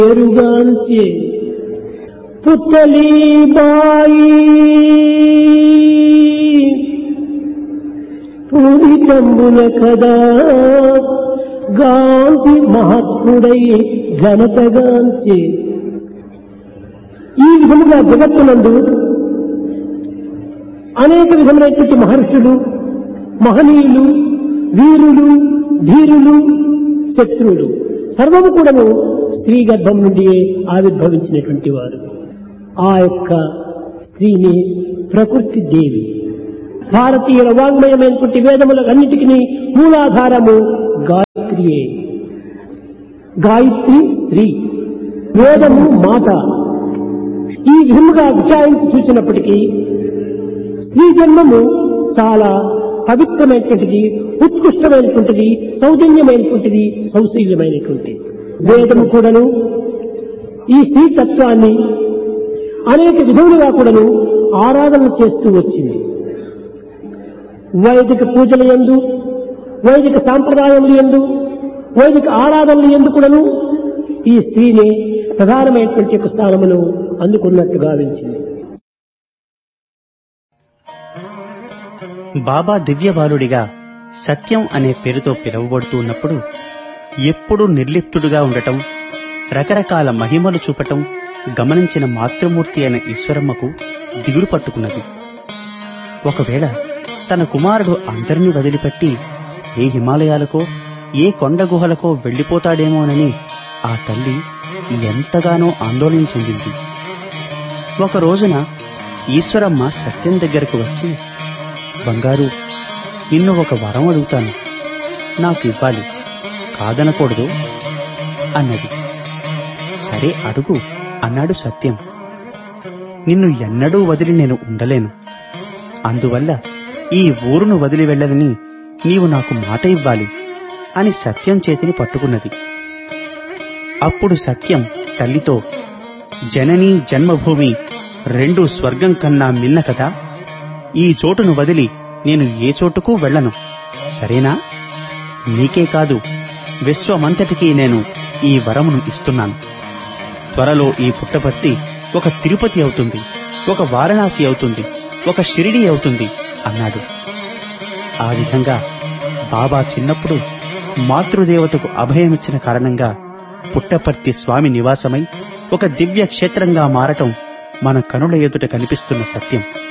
పేరుగాంచే పుత్తలీబాయి పూరితంబున కదా గాంధీ మహాత్ముడై ఘనతగాంచే ఈ విధముగా జగత్తునందు అనేక విధములైనటువంటి మహర్షులు మహనీయులు వీరులు ధీరులు శత్రువులు సర్వము కూడాను స్త్రీ గర్భం నుండి ఆవిర్భవించినటువంటి వారు ఆ యొక్క స్త్రీని ప్రకృతి దేవి భారతీయుల వాంగ్మయమైనటువంటి వేదములన్నిటికీ మూలాధారము గాయత్రియే గాయత్రి స్త్రీ వేదము మాత ఈ విధముగా విచారించి చూసినప్పటికీ స్త్రీ జన్మము చాలా పవిత్రమైనటువంటిది ఉత్కృష్టమైనటువంటిది సౌజన్యమైనటువంటిది సౌశల్యమైనటువంటిది వేదము కూడాను ఈ స్త్రీ తత్వాన్ని అనేక విధములుగా కూడాను ఆరాధన చేస్తూ వచ్చింది వైదిక పూజల ఎందు వైదిక సాంప్రదాయములు ఎందు వైదిక ఆరాధనలు ఎందు కూడాను ఈ స్త్రీని ప్రధానమైనటువంటి యొక్క స్థానమును అందుకున్నట్టు గావించింది బాబా దివ్యబాలుడిగా సత్యం అనే పేరుతో పిలువబడుతూ ఉన్నప్పుడు ఎప్పుడూ నిర్లిప్తుడుగా ఉండటం రకరకాల మహిమలు చూపటం గమనించిన మాతృమూర్తి అయిన ఈశ్వరమ్మకు దిగులు పట్టుకున్నది ఒకవేళ తన కుమారుడు అందరినీ వదిలిపెట్టి ఏ హిమాలయాలకో ఏ కొండ గుహలకో వెళ్లిపోతాడేమోనని ఆ తల్లి ఎంతగానో ఆందోళన చెందింది ఒక రోజున ఈశ్వరమ్మ సత్యం దగ్గరకు వచ్చి బంగారు నిన్ను ఒక వరం అడుగుతాను నాకు ఇవ్వాలి కాదనకూడదు అన్నది సరే అడుగు అన్నాడు సత్యం నిన్ను ఎన్నడూ వదిలి నేను ఉండలేను అందువల్ల ఈ ఊరును వదిలి వెళ్ళనని నీవు నాకు మాట ఇవ్వాలి అని సత్యం చేతిని పట్టుకున్నది అప్పుడు సత్యం తల్లితో జననీ జన్మభూమి రెండు స్వర్గం కన్నా మిన్న కదా ఈ చోటును వదిలి నేను ఏ చోటుకు వెళ్ళను సరేనా నీకే కాదు విశ్వమంతటికీ నేను ఈ వరమును ఇస్తున్నాను త్వరలో ఈ పుట్టపర్తి ఒక తిరుపతి అవుతుంది ఒక వారణాసి అవుతుంది ఒక షిరిడి అవుతుంది అన్నాడు ఆ విధంగా బాబా చిన్నప్పుడు మాతృదేవతకు అభయమిచ్చిన కారణంగా పుట్టపర్తి స్వామి నివాసమై ఒక దివ్య క్షేత్రంగా మారటం మన కనుల ఎదుట కనిపిస్తున్న సత్యం